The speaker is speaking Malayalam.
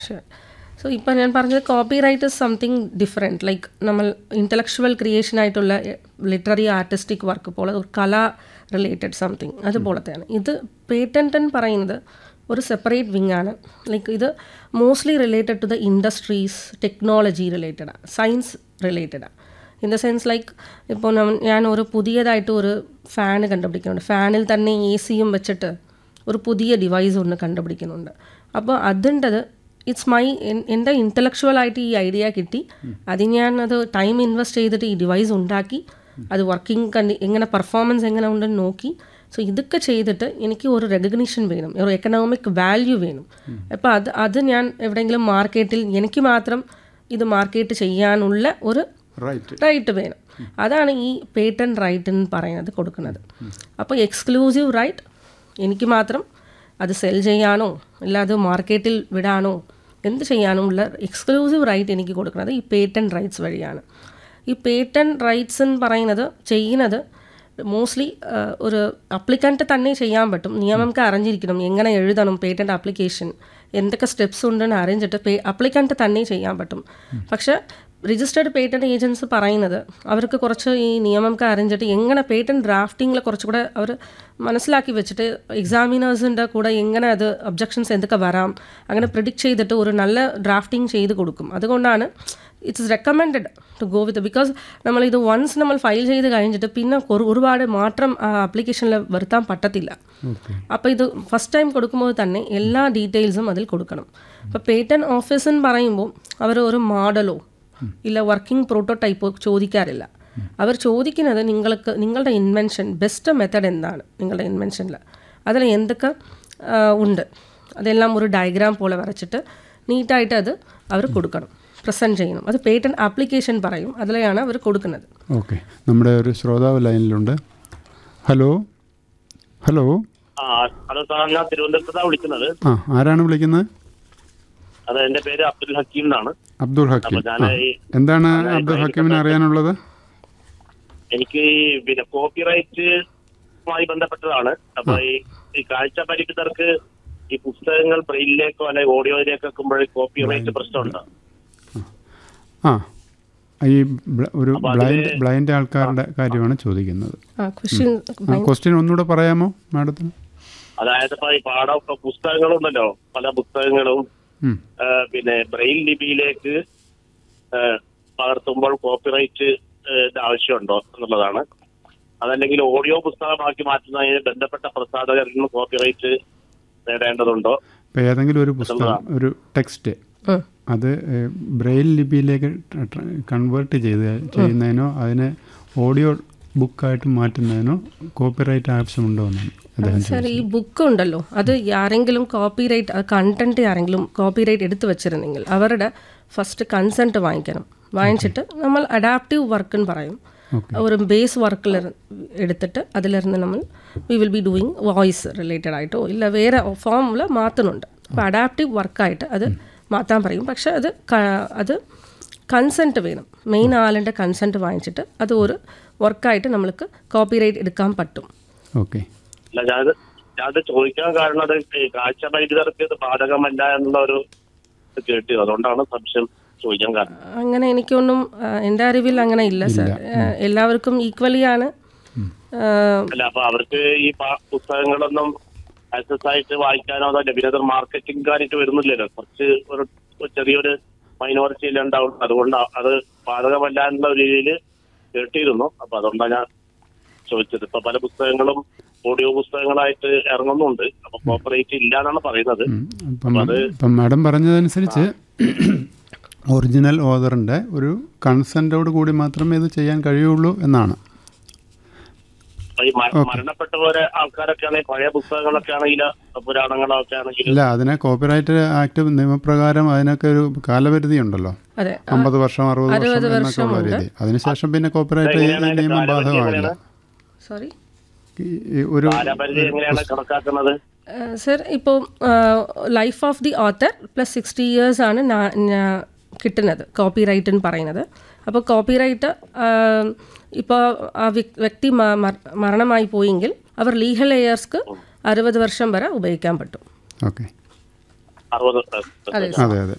ഷുവർ സോ ഇപ്പം ഞാൻ പറഞ്ഞത് copyright is something different like നമ്മൾ ഇൻ്റലക്ച്വൽ ക്രിയേഷൻ ആയിട്ടുള്ള ലിറ്റററി ആർട്ടിസ്റ്റിക് വർക്ക് പോലെ ഒരു കല റിലേറ്റഡ് സംതിങ് അതുപോലത്തെയാണ് ഇത് പേറ്റൻറ്റ് എന്ന് പറയുന്നത് ഒരു സെപ്പറേറ്റ് വിങ് ആണ് ലൈക്ക് ഇത് mostly related to the industries technology റിലേറ്റഡാണ് സയൻസ് റിലേറ്റഡാണ് ഇൻ ദ സെൻസ് ലൈക്ക് ഇപ്പോൾ ഞാൻ ഒരു പുതിയതായിട്ട് ഒരു ഫാന് കണ്ടുപിടിക്കുന്നുണ്ട് ഫാനിൽ തന്നെ എ സിയും വെച്ചിട്ട് ഒരു പുതിയ ഡിവൈസ് ഒന്ന് കണ്ടുപിടിക്കുന്നുണ്ട് അപ്പോൾ അതിൻ്റെത് ഇറ്റ്സ് മൈ എൻ്റെ ഇൻ്റലക്ച്വലായിട്ട് ഈ ഐഡിയ കിട്ടി അത് ഞാൻ അത് ടൈം ഇൻവെസ്റ്റ് ചെയ്തിട്ട് ഈ ഡിവൈസ് ഉണ്ടാക്കി അത് വർക്കിംഗ് കണ്ടി എങ്ങനെ പെർഫോമൻസ് എങ്ങനെ ഉണ്ടെന്ന് നോക്കി സോ ഇതൊക്കെ ചെയ്തിട്ട് എനിക്ക് ഒരു റെക്കഗ്നിഷൻ വേണം ഒരു എക്കണോമിക് വാല്യൂ വേണം അപ്പോൾ അത് അത് ഞാൻ എവിടെയെങ്കിലും മാർക്കറ്റിൽ എനിക്ക് മാത്രം ഇത് മാർക്കറ്റ് ചെയ്യാനുള്ള ഒരു റൈറ്റ് റൈറ്റ് വേണം അതാണ് ഈ പേറ്റൻറ്റ് റൈറ്റ് എന്ന് പറയുന്നത് കൊടുക്കുന്നത് അപ്പോൾ എക്സ്ക്ലൂസീവ് റൈറ്റ് എനിക്ക് മാത്രം അത് സെൽ ചെയ്യാനോ ഇല്ല അത് മാർക്കറ്റിൽ വിടാനോ എന്ത് ചെയ്യാനോ ഉള്ള എക്സ്ക്ലൂസീവ് റൈറ്റ് എനിക്ക് കൊടുക്കുന്നത് ഈ പേറ്റൻറ്റ് റൈറ്റ്സ് വഴിയാണ് ഈ പേറ്റൻറ്റ് റൈറ്റ്സ് എന്ന് പറയുന്നത് ചെയ്യുന്നത് മോസ്റ്റ്ലി ഒരു അപ്ലിക്കൻറ്റ് തന്നെ ചെയ്യാൻ പറ്റും നിയമമൊക്കെ അറിഞ്ഞിരിക്കണം എങ്ങനെ എഴുതണം പേറ്റൻറ്റ് ആപ്ലിക്കേഷൻ എന്തൊക്കെ സ്റ്റെപ്സ് ഉണ്ടെന്ന് അറിഞ്ഞിട്ട് പേ അപ്ലിക്കൻറ്റ് തന്നെ ചെയ്യാൻ പറ്റും പക്ഷേ രജിസ്റ്റേർഡ് പേറ്റൻറ്റ് ഏജൻസ് പറയുന്നത് അവർക്ക് കുറച്ച് ഈ നിയമമൊക്കെ അറിഞ്ഞിട്ട് എങ്ങനെ പേറ്റൻറ്റ് ഡ്രാഫ്റ്റിങ്ങിൽ കുറച്ചുകൂടെ അവർ മനസ്സിലാക്കി വെച്ചിട്ട് എക്സാമിനേഴ്സിൻ്റെ കൂടെ എങ്ങനെ അത് ഒബ്ജക്ഷൻസ് എന്തൊക്കെ വരാം അങ്ങനെ പ്രിഡിക്റ്റ് ചെയ്തിട്ട് ഒരു നല്ല ഡ്രാഫ്റ്റിംഗ് ചെയ്ത് കൊടുക്കും അതുകൊണ്ടാണ് it's recommended to go with because നമ്മൾ ഇത് വൺസ് നമ്മൾ ഫയൽ ചെയ്ത് കഴിഞ്ഞിട്ട് പിന്നെ ഒരു- ഒരുപാട് മാറ്റം ആ ആപ്ലിക്കേഷനിൽ വരുത്താൻ പറ്റത്തില്ല ഓക്കെ അപ്പോൾ ഇത് ഫസ്റ്റ് ടൈം കൊടുക്കുമ്പോൾ തന്നെ എല്ലാ ഡീറ്റെയിൽസും അതിൽ കൊടുക്കണം അപ്പോൾ പേറ്റൻ ഓഫീസ് എന്ന് പറയുമ്പോൾ അവർ ഒരു മോഡലോ ഇല്ല വർക്കിംഗ് പ്രോട്ടോടൈപ്പോ ചോദിക്കാറില്ല അവർ ചോദിക്കുന്നത് നിങ്ങൾക്ക് നിങ്ങളുടെ ഇൻവെൻഷൻ ബെസ്റ്റ് മെത്തഡ് എന്താണ് നിങ്ങളുടെ ഇൻവെൻഷനിൽ അതിൽ എന്തൊക്കെ ആ, ഉണ്ട് അതെല്ലാം ഒരു ഡയഗ്രാം പോലെ വരച്ചിട്ട് നീറ്റായിട്ട് അത് അവർ കൊടുക്കണം പ്രസൻറ്റ് ചെയ്യണം അത് പേറ്റൻ ആപ്ലിക്കേഷൻ പറയും അതിലെയാണ് അവർ കൊടുക്കുന്നത് ഓക്കെ നമ്മുടെ ഒരു ശ്രോതാവ് ലൈനിലുണ്ട് ഹലോ ഹലോ ആ ഹലോ സാർ ഞാൻ തിരുവനന്തപുരത്താണ് വിളിക്കുന്നത് ആ ആരാണ് വിളിക്കുന്നത് അത് എന്റെ പേര് അബ്ദുൽ ഹക്കീം എന്നാണ് അബ്ദുൾ ഹക്കീം അപ്പൊ ഞാൻ ആ ഈ- എന്താണ് ഞാൻ ഈ അബ്ദുൾ ഹക്കീമിന് അറിയാനുള്ളത് എനിക്ക് ഈ പിന്നെ കോപ്പിറൈറ്റുമായി ബന്ധപ്പെട്ടതാണ് അപ്പൊ ഈ ഈ കാഴ്ച പരിമിതർക്ക് ഈ പുസ്തകങ്ങൾ ബ്രെയിലിലേക്കോ അല്ലെങ്കിൽ ഓഡിയോയിലേക്കോ വെക്കുമ്പോൾ കോപ്പിറൈറ്റ് പ്രശ്നമുണ്ട് ആ ഈ ബ്ല- ഒരു അപ്പൊ അതില് ബ്ലൈൻഡ് ബ്ലൈൻഡ് ആൾക്കാരുടെ കാര്യമാണ് ചോദിക്കുന്നത് ആ ക്വസ്റ്റ്യൻ ആ ക്വസ്റ്റ്യൻ ഒന്നുകൂടെ പറയാമോ മാഡത്തിന് അതായത് ഇപ്പൊ ഈ പാഠ ഇപ്പൊ പുസ്തകങ്ങളുണ്ടല്ലോ പല പുസ്തകങ്ങളും ഉം. ആ, പിന്നെ ബ്രെയിൽ ലിപിയിലേക്ക് ആ, പകർത്തുമ്പോൾ കോപ്പിറൈറ്റ് ആവശ്യമുണ്ടോ എന്നുള്ളതാണ് അതല്ലെങ്കിൽ ഓഡിയോ പുസ്തകമാക്കി മാറ്റുന്നതിന് ബന്ധപ്പെട്ട പ്രസാധകരിൽ നിന്ന് കോപ്പിറൈറ്റ് നേടേണ്ടതുണ്ടോ ഇപ്പം ഏതെങ്കിലും ഒരു പുസ്തകം ഒരു ടെക്സ്റ്റ് അത് ഏഹ്, ബ്രെയിൽ ലിപിയിലേക്ക് കൺവേർട്ട് ചെയ്ത് ചെയ്യുന്നതിനോ അതിനെ ഓഡിയോ ബുക്കായിട്ട് മാറ്റുന്നതിനോ കോപ്പിറൈറ്റ് ആവശ്യമുണ്ടോ എന്നാണ് അദ്ദേഹം സാർ ഈ ബുക്ക് ഉണ്ടല്ലോ അത് ആരെങ്കിലും കോപ്പിറൈറ്റ് കണ്ടന്റ് ആരെങ്കിലും കോപ്പിറൈറ്റ് എടുത്തു വെച്ചിരുന്നെങ്കിൽ അവരുടെ ഫസ്റ്റ് കൺസെൻറ്റ് വാങ്ങിക്കണം വാങ്ങിച്ചിട്ട് നമ്മൾ അഡാപ്റ്റീവ് വർക്ക് എന്ന് പറയും ഓക്കെ ഒരു ബേസ് വർക്കിൽ എടുത്തിട്ട് അതിലിരുന്ന് നമ്മൾ we will be doing voice related ആയിട്ടോ ഇല്ല വേറെ ഫോമിൽ മാറ്റുന്നുണ്ട് അപ്പോൾ അഡാപ്റ്റീവ് വർക്കായിട്ട് അത് മാറ്റാൻ പറയും പക്ഷേ അത് ക- അത് കൺസെൻറ്റ് വേണം മെയിൻ ആളിൻ്റെ കൺസെൻറ്റ് വാങ്ങിച്ചിട്ട് അത് ഒരു വർക്കായിട്ട് നമ്മൾക്ക് കോപ്പിറൈറ്റ് എടുക്കാൻ പറ്റും ഓക്കെ അല്ല ഞാനത് ഞാനത് ചോദിക്കാൻ കാരണം അത് ഈ കാഴ്ച പരിമിതർക്ക് ഇത് ബാധകമല്ല എന്നുള്ള ഒരു ഇത് കേട്ടു അതുകൊണ്ടാണ് സംശയം ചോദിക്കാൻ കാരണം അങ്ങനെ എനിക്കൊന്നും ആ, എൻ്റെ അറിവിൽ അങ്ങനെ ഇല്ല സാർ എല്ലാവർക്കും ഈക്വലി ആണ് ആ, അല്ല അപ്പൊ അവർക്ക് ഈ പ- പുസ്തകങ്ങളൊന്നും ആക്സസ് ആയിട്ട് വായിക്കാനോ അതല്ല പിന്നെ അത് മാർക്കറ്റിംഗുകാരായിട്ട് വരുന്നില്ലല്ലോ കുറച്ച് ഒരു ഒരു ചെറിയൊരു മൈനോറിറ്റി ഉണ്ടാവും അതുകൊണ്ട് അത് ബാധകമല്ല എന്നുള്ള ഒരു രീതിയിൽ കേട്ടിരുന്നു അപ്പൊ അതുകൊണ്ടാണ് ഞാൻ ചോദിച്ചത് ഇപ്പൊ പല പുസ്തകങ്ങളും ഓഡിയോ പുസ്തകങ്ങളായിട്ട് ഇറങ്ങുന്നുണ്ട് അപ്പൊ കോപ്പറേറ്റ് ഇല്ല എന്നാണ് പറയുന്നത് ഉം. അപ്പം ഇപ്പം മാഡം പറഞ്ഞതനുസരിച്ച് ഒറിജിനൽ ഓതറിൻ്റെ ഒരു കൺസെൻറ്റോട് കൂടി മാത്രമേ ഇത് ചെയ്യാൻ കഴിയുള്ളൂ എന്നാണ് അപ്പൊ ഈ മ- മരണപ്പെട്ടവരെ ആൾക്കാരൊക്കെ ആണെങ്കിൽ പഴയ പുസ്തകങ്ങളൊക്കെ ആണെങ്കിൽ പുരാണങ്ങളൊക്കെ ആണെങ്കിൽ ഇല്ല അതിനെ കോപ്പിറൈറ്റ് ആക്ട് നിയമപ്രകാരം അതിനൊക്കെ ഒരു കാലപരിധി ഉണ്ടല്ലോ അതെ അമ്പത് വർഷം അറുപത് വർഷം എന്നൊക്കെ ഉള്ള രീതി അതിനുശേഷം പിന്നെ കോപ്പിറൈറ്റ് എങ്ങനെയാണ് അതിന്റെ നിയമം കാലാവധി ബാധകമാകില്ല സോറി ഈ- ഈ ഒരു കാലപരിധി എങ്ങനെയാണ് കണക്കാക്കുന്നത് സർ ഇപ്പോൾ life of the author plus sixty years ആണ് നാ- ഞാ- കിട്ടുന്നത് കോപ്പി റൈറ്റ് എന്ന് പറയുന്നത് അപ്പോൾ കോപ്പി റൈറ്റ് ഇപ്പോൾ ആ വ്യക്- വ്യക്തി മ- മര- മരണമായി പോയെങ്കിൽ അവർ ലീഗൽ എയേഴ്സ്ക്ക് അറുപത് വർഷം വരെ ഉപയോഗിക്കാൻ പറ്റും ഓക്കെ അറുപത് അതെ അതെ അതെ